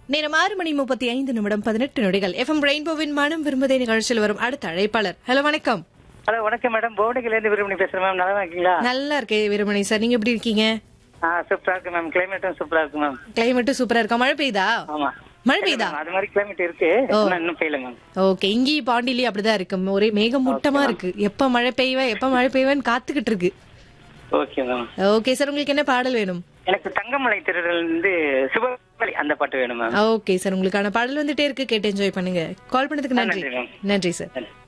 நேரம் ஆறு மணி முப்பத்தி ஐந்து நிமிடம் பதினெட்டு நொடிகள் எஃப்எம் ரெயின்போவின் மனம் விரும்புதே நிகழ்ச்சியில் வரும் அடுத்த அழைப்பாளர் ஹலோ வணக்கம் ஹலோ வணக்கம் மேடம் போவடிக்கல இருந்து விரும்பி பேசுறேன் மேம் நல்லா இருக்கீங்களா நல்லா இருக்கே வீரமணி சார் நீங்க எப்படி இருக்கீங்க ஆ சூப்பரா இருக்கு மேம் கிளைமேட்டும் சூப்பரா இருக்கு மேம் கிளைமேட்டும் சூப்பரா இருக்கா மழை பெய்யுதா ஆமா மழை பெய்யுதா அது மாதிரி கிளைமேட் இருக்கு ஆனா இன்னும் பெய்யல மேம் ஓகே இங்கேயும் பாண்டிலி அப்படிதான் இருக்கு ஒரே மேகமூட்டமா இருக்கு எப்ப மழை பெய்வ எப்ப மழை பெய்வேன்னு காத்துக்கிட்டு இருக்கு ஓகே மேம் ஓகே சார் உங்களுக்கு என்ன பாடல் வேணும் எனக்கு தங்கமலை திருடல் இருந்து சுபவழி அந்த பாட்டு வேணும் மேம் ஓகே சார் உங்களுக்கான பாடல் வந்துட்டே இருக்கு கேட்டு என்ஜாய் பண்ணுங்க கால் பண்ணதுக்கு நன்றி நன்றி, ma'am. நன்றி சார் நன்றி.